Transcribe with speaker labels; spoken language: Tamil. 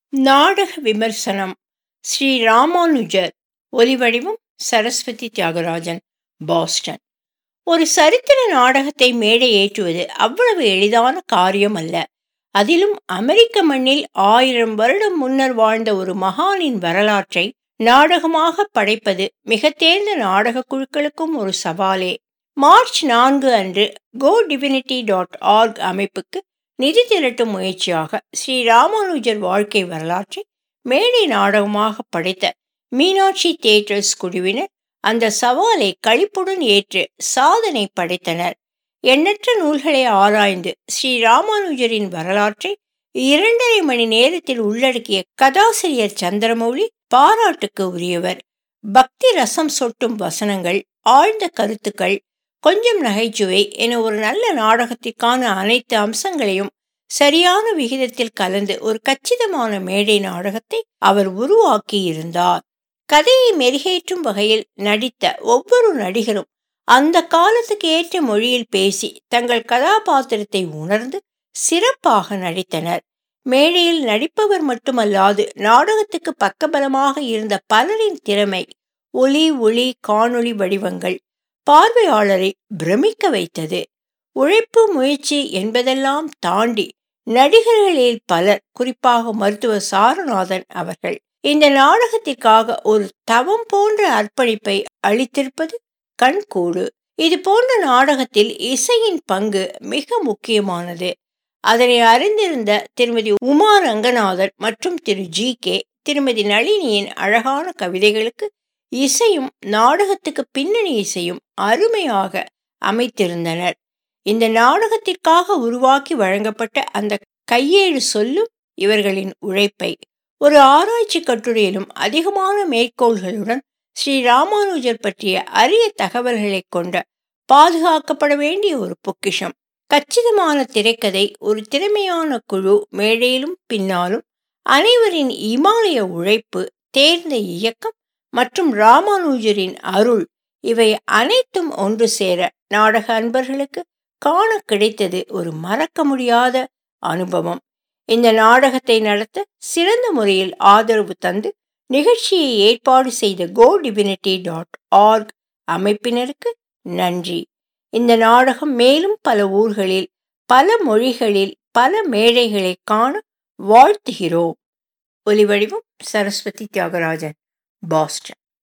Speaker 1: நாடக விமர்சனம் ஸ்ரீ ராமானுஜர் ஒலிவடிவம் சரஸ்வதி தியாகராஜன் பாஸ்டன் ஒரு சரித்திர நாடகத்தை மேடை ஏற்றுவது அவ்வளவு எளிதான காரியம் அல்ல அதிலும் அமெரிக்க மண்ணில் ஆயிரம் வருடம் முன்னர் வாழ்ந்த ஒரு மகானின் வரலாற்றை நாடகமாக படைப்பது மிக தேர்ந்த நாடக குழுக்களுக்கும் ஒரு சவாலே மார்ச் நான்கு அன்று கோ டிவினிட்டி டாட் ஆர்க் அமைப்புக்கு நிதி திரட்டும் முயற்சியாக ஸ்ரீ ராமானுஜர் வாழ்க்கை வரலாற்றை மேடை நாடகமாக படைத்த மீனாட்சி தியேட்டர்ஸ் குழுவினர் அந்த சவாலை களிப்புடன் ஏற்று சாதனை படைத்தனர் எண்ணற்ற நூல்களை ஆராய்ந்து ஸ்ரீ ராமானுஜரின் வரலாற்றை இரண்டரை மணி நேரத்தில் உள்ளடக்கிய கதாசிரியர் சந்திரமௌலி பாராட்டுக்கு உரியவர் பக்தி ரசம் சொட்டும் வசனங்கள் ஆழ்ந்த கருத்துக்கள் கொஞ்சம் நகைச்சுவை என ஒரு நல்ல நாடகத்திற்கான அனைத்து அம்சங்களையும் சரியான விகிதத்தில் கலந்து ஒரு கச்சிதமான மேடை நாடகத்தை அவர் உருவாக்கி இருந்தார் கதையை மெருகேற்றும் வகையில் நடித்த ஒவ்வொரு நடிகரும் அந்த காலத்துக்கு ஏற்ற மொழியில் பேசி தங்கள் கதாபாத்திரத்தை உணர்ந்து சிறப்பாக நடித்தனர் மேடையில் நடிப்பவர் மட்டுமல்லாது நாடகத்துக்கு பக்கபலமாக இருந்த பலரின் திறமை ஒலி ஒளி காணொளி வடிவங்கள் பார்வையாளரை பிரமிக்க வைத்தது உழைப்பு முயற்சி என்பதெல்லாம் தாண்டி நடிகர்களில் பலர் குறிப்பாக மருத்துவர் சாரநாதன் அவர்கள் இந்த நாடகத்திற்காக ஒரு தவம் போன்ற அர்ப்பணிப்பை அளித்திருப்பது கண்கூடு இது போன்ற நாடகத்தில் இசையின் பங்கு மிக முக்கியமானது அதனை அறிந்திருந்த திருமதி உமா ரங்கநாதன் மற்றும் திரு ஜி கே திருமதி நளினியின் அழகான கவிதைகளுக்கு இசையும் நாடகத்துக்கு பின்னணி இசையும் அருமையாக அமைத்திருந்தனர் இந்த நாடகத்திற்காக உருவாக்கி வழங்கப்பட்ட அந்த கையேடு சொல்லும் இவர்களின் உழைப்பை ஒரு ஆராய்ச்சி கட்டுரையிலும் அதிகமான மேற்கோள்களுடன் ஸ்ரீ ராமானுஜர் பற்றிய அரிய தகவல்களை கொண்ட பாதுகாக்கப்பட வேண்டிய ஒரு பொக்கிஷம் கச்சிதமான திரைக்கதை ஒரு திறமையான குழு மேடையிலும் பின்னாலும் அனைவரின் இமாலய உழைப்பு தேர்ந்த இயக்கம் மற்றும் ராமானுஜரின் அருள் இவை அனைத்தும் ஒன்று சேர நாடக அன்பர்களுக்கு காண கிடைத்தது ஒரு மறக்க முடியாத அனுபவம் இந்த நாடகத்தை நடத்த சிறந்த முறையில் ஆதரவு தந்து நிகழ்ச்சியை ஏற்பாடு செய்த கோ டிவினிட்டி டாட் ஆர்க் அமைப்பினருக்கு நன்றி இந்த நாடகம் மேலும் பல ஊர்களில் பல மொழிகளில் பல மேடைகளை காண வாழ்த்துகிறோம் ஒலிவடிவம் சரஸ்வதி தியாகராஜன் பாஸ்டன்